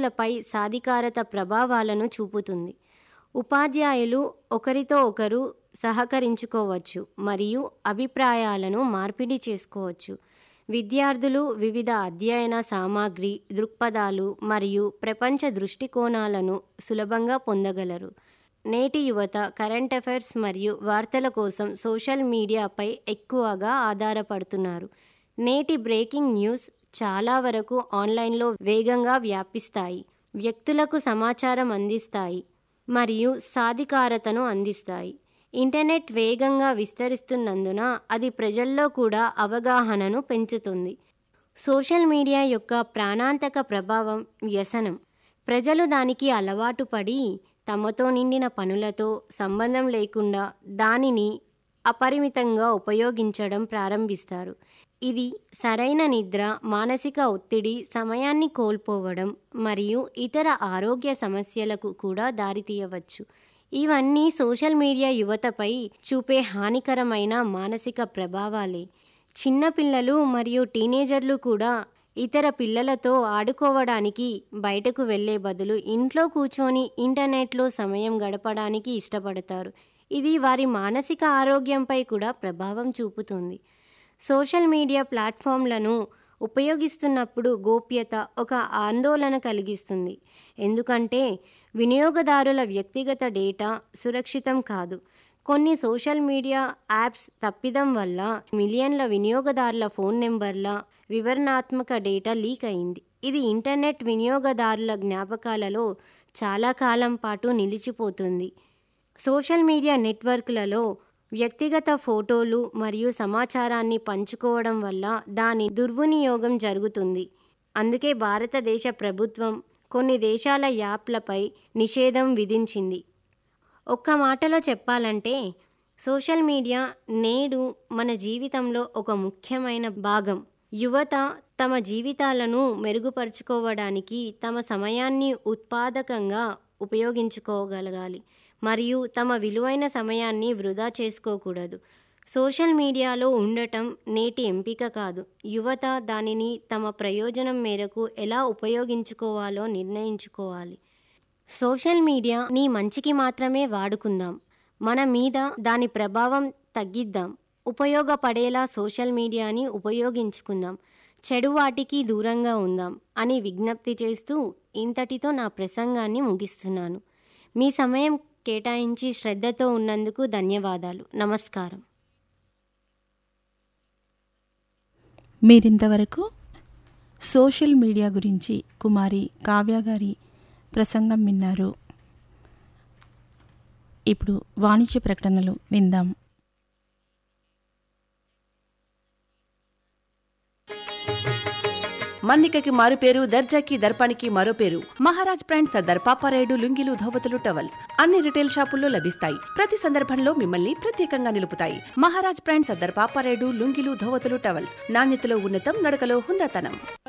విద్యార్థులపై సాధికారత ప్రభావాలను చూపుతుంది ఉపాధ్యాయులు ఒకరితో ఒకరు సహకరించుకోవచ్చు మరియు అభిప్రాయాలను మార్పిడి చేసుకోవచ్చు విద్యార్థులు వివిధ అధ్యయన సామాగ్రి దృక్పథాలు మరియు ప్రపంచ దృష్టికోణాలను సులభంగా పొందగలరు నేటి యువత కరెంట్ అఫైర్స్ మరియు వార్తల కోసం సోషల్ మీడియాపై ఎక్కువగా ఆధారపడుతున్నారు నేటి బ్రేకింగ్ న్యూస్ చాలా వరకు ఆన్లైన్లో వేగంగా వ్యాపిస్తాయి వ్యక్తులకు సమాచారం అందిస్తాయి మరియు సాధికారతను అందిస్తాయి ఇంటర్నెట్ వేగంగా విస్తరిస్తున్నందున అది ప్రజల్లో కూడా అవగాహనను పెంచుతుంది సోషల్ మీడియా యొక్క ప్రాణాంతక ప్రభావం వ్యసనం ప్రజలు దానికి అలవాటు పడి తమతో నిండిన పనులతో సంబంధం లేకుండా దానిని అపరిమితంగా ఉపయోగించడం ప్రారంభిస్తారు ఇది సరైన నిద్ర మానసిక ఒత్తిడి సమయాన్ని కోల్పోవడం మరియు ఇతర ఆరోగ్య సమస్యలకు కూడా దారితీయవచ్చు ఇవన్నీ సోషల్ మీడియా యువతపై చూపే హానికరమైన మానసిక ప్రభావాలే చిన్నపిల్లలు మరియు టీనేజర్లు కూడా ఇతర పిల్లలతో ఆడుకోవడానికి బయటకు వెళ్లే బదులు ఇంట్లో కూర్చొని ఇంటర్నెట్లో సమయం గడపడానికి ఇష్టపడతారు ఇది వారి మానసిక ఆరోగ్యంపై కూడా ప్రభావం చూపుతుంది సోషల్ మీడియా ప్లాట్ఫామ్లను ఉపయోగిస్తున్నప్పుడు గోప్యత ఒక ఆందోళన కలిగిస్తుంది ఎందుకంటే వినియోగదారుల వ్యక్తిగత డేటా సురక్షితం కాదు కొన్ని సోషల్ మీడియా యాప్స్ తప్పిదం వల్ల మిలియన్ల వినియోగదారుల ఫోన్ నెంబర్ల వివరణాత్మక డేటా లీక్ అయింది ఇది ఇంటర్నెట్ వినియోగదారుల జ్ఞాపకాలలో చాలా కాలం పాటు నిలిచిపోతుంది సోషల్ మీడియా నెట్వర్క్లలో వ్యక్తిగత ఫోటోలు మరియు సమాచారాన్ని పంచుకోవడం వల్ల దాని దుర్వినియోగం జరుగుతుంది అందుకే భారతదేశ ప్రభుత్వం కొన్ని దేశాల యాప్లపై నిషేధం విధించింది ఒక్క మాటలో చెప్పాలంటే సోషల్ మీడియా నేడు మన జీవితంలో ఒక ముఖ్యమైన భాగం యువత తమ జీవితాలను మెరుగుపరుచుకోవడానికి తమ సమయాన్ని ఉత్పాదకంగా ఉపయోగించుకోగలగాలి మరియు తమ విలువైన సమయాన్ని వృధా చేసుకోకూడదు సోషల్ మీడియాలో ఉండటం నేటి ఎంపిక కాదు యువత దానిని తమ ప్రయోజనం మేరకు ఎలా ఉపయోగించుకోవాలో నిర్ణయించుకోవాలి సోషల్ మీడియా నీ మంచికి మాత్రమే వాడుకుందాం మన మీద దాని ప్రభావం తగ్గిద్దాం ఉపయోగపడేలా సోషల్ మీడియాని ఉపయోగించుకుందాం చెడు వాటికి దూరంగా ఉందాం అని విజ్ఞప్తి చేస్తూ ఇంతటితో నా ప్రసంగాన్ని ముగిస్తున్నాను మీ సమయం కేటాయించి శ్రద్ధతో ఉన్నందుకు ధన్యవాదాలు నమస్కారం మీరింతవరకు సోషల్ మీడియా గురించి కుమారి కావ్య గారి ప్రసంగం విన్నారు ఇప్పుడు వాణిజ్య ప్రకటనలు విందాం మన్నికకి మారు పేరు దర్జాకి దర్పానికి మరో పేరు మహారాజ్ బ్రాండ్ సర్దార్ పాపారాయుడు లుంగిలు ధోవతులు టవల్స్ అన్ని రిటైల్ షాపుల్లో లభిస్తాయి ప్రతి సందర్భంలో మిమ్మల్ని ప్రత్యేకంగా నిలుపుతాయి మహారాజ్ బ్రాండ్ సర్దార్ పాపారాయుడు లుంగిలు ధోవతులు టవల్స్ నాణ్యతలో ఉన్నతం నడకలో హుందాతనం